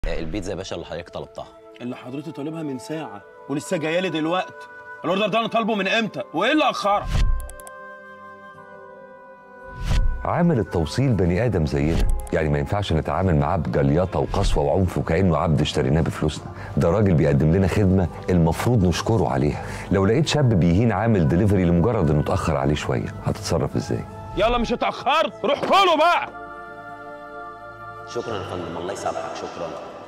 البيتزا يا باشا اللي حضرتك طلبتها اللي حضرتك طالبها من ساعه ولسه جايه لي دلوقتي الاوردر ده انا طالبه من امتى وايه اللي اخرك عامل التوصيل بني ادم زينا يعني ما ينفعش نتعامل معاه بجليطه وقسوه وعنف وكانه عبد اشتريناه بفلوسنا ده راجل بيقدم لنا خدمه المفروض نشكره عليها لو لقيت شاب بيهين عامل دليفري لمجرد انه اتاخر عليه شويه هتتصرف ازاي يلا مش اتاخرت روح كله بقى شكرا يا فندم الله يسامحك شكرا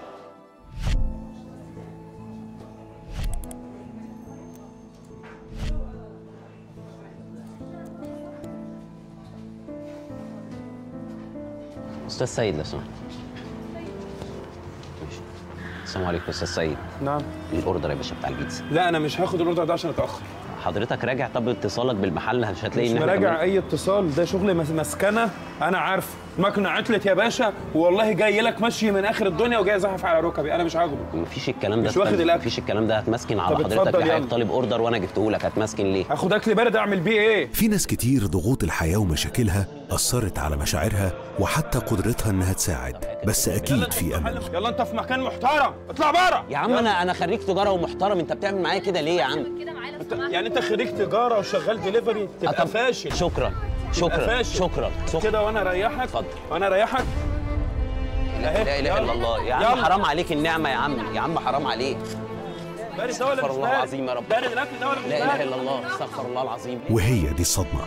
استاذ سيد لو سمحت ماشي. السلام عليكم استاذ سيد نعم الاوردر يا باشا بتاع البيتزا لا انا مش هاخد الاوردر ده عشان اتاخر حضرتك راجع طب اتصالك بالمحل مش هتلاقي مش ان احنا مراجع كمان- اي اتصال ده شغل مس- مسكنه انا عارف المكنه عطلت يا باشا والله جاي لك مشي من اخر الدنيا وجاي زحف على ركبي انا مش هاخده مفيش الكلام ده مش واخد استنى. الأكل. مفيش الكلام ده هتمسكن على طب حضرتك اتفضل ليه يلا. حضرتك طالب اوردر وانا جبته لك هتمسكن ليه هاخد اكل بارد اعمل بيه ايه في ناس كتير ضغوط الحياة ومشاكلها أثرت على مشاعرها وحتى قدرتها إنها تساعد بس أكيد في أمل يلا انت في مكان محترم اطلع بره يا عم انا انا خريج تجاره ومحترم انت بتعمل معايا كده ليه يا عم يعني انت خريج تجاره وشغال دليفري تبقى طب فاشل شكرا تبقى شكرا فاشل. شكرا شكرا كده وانا اريحك اتفضل. وانا اريحك لا اله الا يلا. الله يا عم يلا. حرام عليك النعمه يا عم يا عم حرام عليك بارد ده ولا استغفر مش الله بارد؟ العظيم يا رب. بارد الاكل ده ولا مش لا اله بارد؟ الا الله استغفر الله العظيم وهي دي الصدمة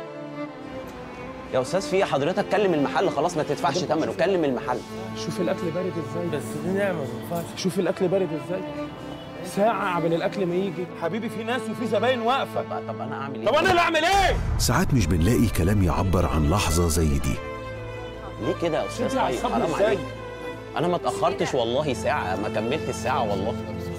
يا استاذ في حضرتك كلم المحل خلاص ما تدفعش ثمنه كلم المحل شوف الاكل بارد ازاي بس دي نعمه ما ينفعش شوف الاكل بارد ازاي ساعة قبل الأكل ما يجي حبيبي في ناس وفي زباين واقفة طب طب انا اعمل ايه طب أنا اللي أعمل إيه؟ ساعات مش بنلاقي كلام يعبر عن لحظة زي دي ليه كده يا استاذ شوف طيب عصبني حرام إزاي؟ عليك انا ما اتاخرتش والله ساعه ما كملت الساعه والله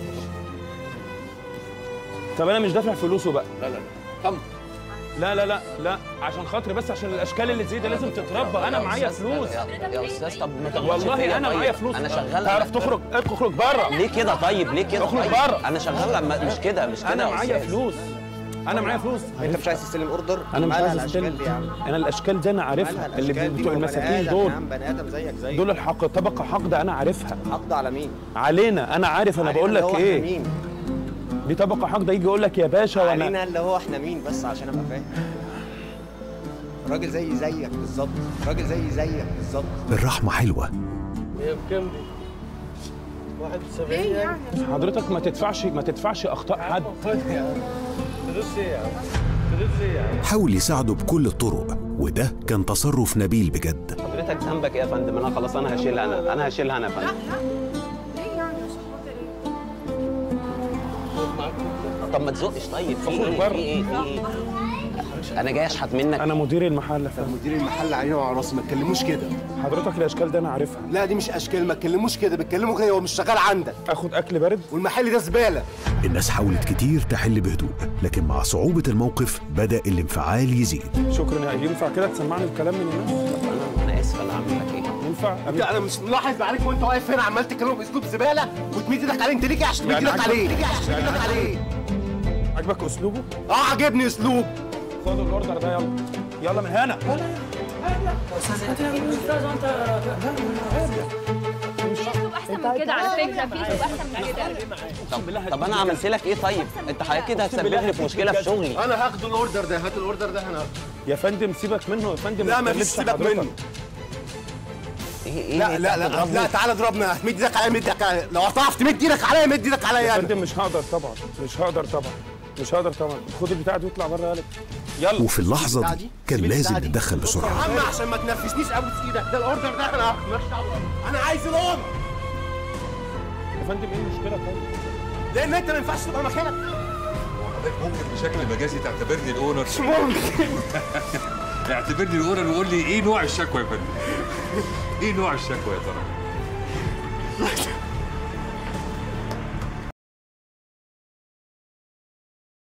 طب أنا مش دافع فلوسه بقى لا لا كم لا لا لا لا عشان خاطري بس عشان الأشكال اللي زي دي لازم تتربى أنا معايا فلوس يا, يا استاذ طب ما تغلطش فيا والله أنا طيب. معايا فلوس انا شغال تعرف تخرج اخرج بره ليه كده طيب ليه كده اخرج طيب؟ بره. انا شغال لما مش كده مش كده أنا يا معايا أستاذ. فلوس أنا معايا فلوس انت مش عايز تستلم اوردر أنا مش مالها عايز الاشكال أستلم دي يا عم أنا الأشكال دي أنا مالها عارفها اللي الاشكال دي بتوع ما هو بني المساكين آدم دول يا عم بني ادم زيك زي دول الحق طبقة حقد أنا عارفها حقد على مين علينا أنا عارف أنا علينا بقول اللي لك هو احنا إيه مين دي طبقة حقد يجي يقول لك يا باشا وأنا علينا اللي هو احنا مين بس عشان ابقى فاهم راجل زي زيك بالظبط راجل زي زيك بالظبط الرحمة حلوة ليه يعني؟ حضرتك ما تدفعش ما تدفعش اخطاء حد حاول يساعده بكل الطرق وده كان تصرف نبيل بجد حضرتك ذنبك ايه يا فندم انا خلاص انا هشيلها انا انا هشيلها انا يا لا فندم لا ليه يعني عشان خاطر ايه؟ طب ما تزقش طيب في اخرج ايه بره. في ايه في ايه انا جاي اشحت منك انا مدير المحل يا فندم مدير المحل علينا وعلى راسي ما تكلموش كده حضرتك الاشكال دي انا عارفها لا دي مش اشكال ما تكلموش كده بتكلموا كده هو مش شغال عندك اخد اكل بارد والمحل ده زباله الناس حاولت كتير تحل بهدوء لكن مع صعوبة الموقف بدأ الانفعال يزيد شكرا يا ينفع كده تسمعني الكلام من الناس انا انا اسف انا هعمل لك ايه ينفع انت انا مش ملاحظ عليك وانت واقف هنا عمال تتكلم باسلوب زباله وتميد ايدك عليه انت ليه كده عشان تميد يعني ايدك عاجبك- عليه ليه كده عشان تميد ايدك عليه عجبك اسلوبه اه عاجبني اسلوب خد الاوردر ده يلا يلا من هنا اسلوب احسن من كده على فكره في اسلوب احسن من كده طب, طب انا عملت لك ايه طيب انت حضرتك كده هتسبب لي في مشكله في شغلي انا هاخد الاوردر ده هات الاوردر ده انا هاخده. يا فندم سيبك منه يا فندم لا ما فيش تكلفش سيبك حضرتك. منه ايه ايه لا انت لا لا بتضربني؟ لا تعالى اضربنا مد ايدك عليا مد ايدك عليا لو هتعرف تمد ايدك عليا مد ايدك عليا يا انا فندم مش هقدر طبعا مش هقدر طبعا مش هقدر طبعا خد البتاع دي واطلع بره يلا يلا وفي اللحظة دي كان لازم نتدخل يا بسرعة عم عشان ما تنفسنيش ابوس ايدك ده الاوردر ده انا هاخده ماليش دعوه انا عايز الاوردر يا فندم ايه المشكله طيب لان انت ما ينفعش تبقى مكانك حضرتك ممكن بشكل مجازي تعتبرني الاونر مش ممكن اعتبرني الاونر وقول لي ايه نوع الشكوى يا فندم؟ ايه نوع الشكوى يا ترى؟